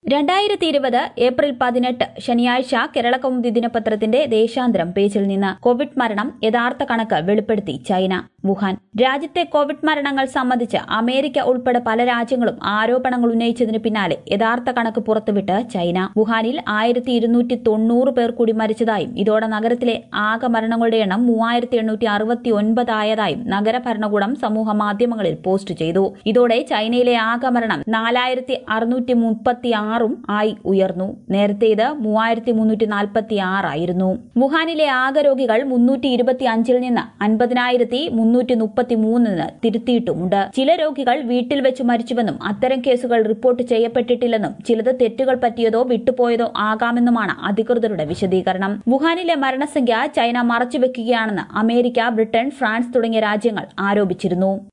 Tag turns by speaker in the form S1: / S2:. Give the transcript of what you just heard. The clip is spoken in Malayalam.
S1: രണ്ടായിരത്തി ഇരുപത് ഏപ്രിൽ പതിനെട്ട് ശനിയാഴ്ച കേരളകൗമുദി ദിനപത്രത്തിന്റെ ദേശാന്തരം പേജിൽ നിന്ന് കോവിഡ് മരണം യഥാർത്ഥ കണക്ക് വെളിപ്പെടുത്തി ചൈന വുഹാൻ രാജ്യത്തെ കോവിഡ് മരണങ്ങൾ സംബന്ധിച്ച് അമേരിക്ക ഉൾപ്പെടെ പല രാജ്യങ്ങളും ആരോപണങ്ങൾ ഉന്നയിച്ചതിന് പിന്നാലെ യഥാർത്ഥ കണക്ക് പുറത്തുവിട്ട് ചൈന വുഹാനിൽ ആയിരത്തി ഇരുന്നൂറ്റി തൊണ്ണൂറ് പേർ കൂടി മരിച്ചതായും ഇതോടെ നഗരത്തിലെ ആകെ മരണങ്ങളുടെ എണ്ണം മൂവായിരത്തി എണ്ണൂറ്റി അറുപത്തി ഒൻപതായതായും നഗര ഭരണകൂടം സമൂഹ മാധ്യമങ്ങളിൽ പോസ്റ്റ് ചെയ്തു ഇതോടെ ചൈനയിലെ ആകെ മരണം നാലായിരത്തി അറുന്നൂറ്റി മുപ്പത്തി ആറും ആയി ഉയർന്നു നേരത്തെ ഇത് മൂവായിരത്തി മുന്നൂറ്റി നാൽപ്പത്തി ആറായിരുന്നു വുഹാനിലെ ആകെ രോഗികൾ മുന്നൂറ്റി ഇരുപത്തി അഞ്ചിൽ നിന്ന് അൻപതിനായിരത്തി മുന്നൂറ്റി മുപ്പത്തി മൂന്നിന് തിരുത്തിയിട്ടുമുണ്ട് ചില രോഗികൾ വീട്ടിൽ വെച്ച് മരിച്ചുവെന്നും അത്തരം കേസുകൾ റിപ്പോർട്ട് ചെയ്യപ്പെട്ടിട്ടില്ലെന്നും ചിലത് തെറ്റുകൾ പറ്റിയതോ വിട്ടുപോയതോ ആകാമെന്നുമാണ് അധികൃതരുടെ വിശദീകരണം വുഹാനിലെ മരണസംഖ്യ ചൈന മറച്ചുവെക്കുകയാണെന്ന് അമേരിക്ക ബ്രിട്ടൻ ഫ്രാൻസ് തുടങ്ങിയ രാജ്യങ്ങൾ ആരോപിച്ചിരുന്നു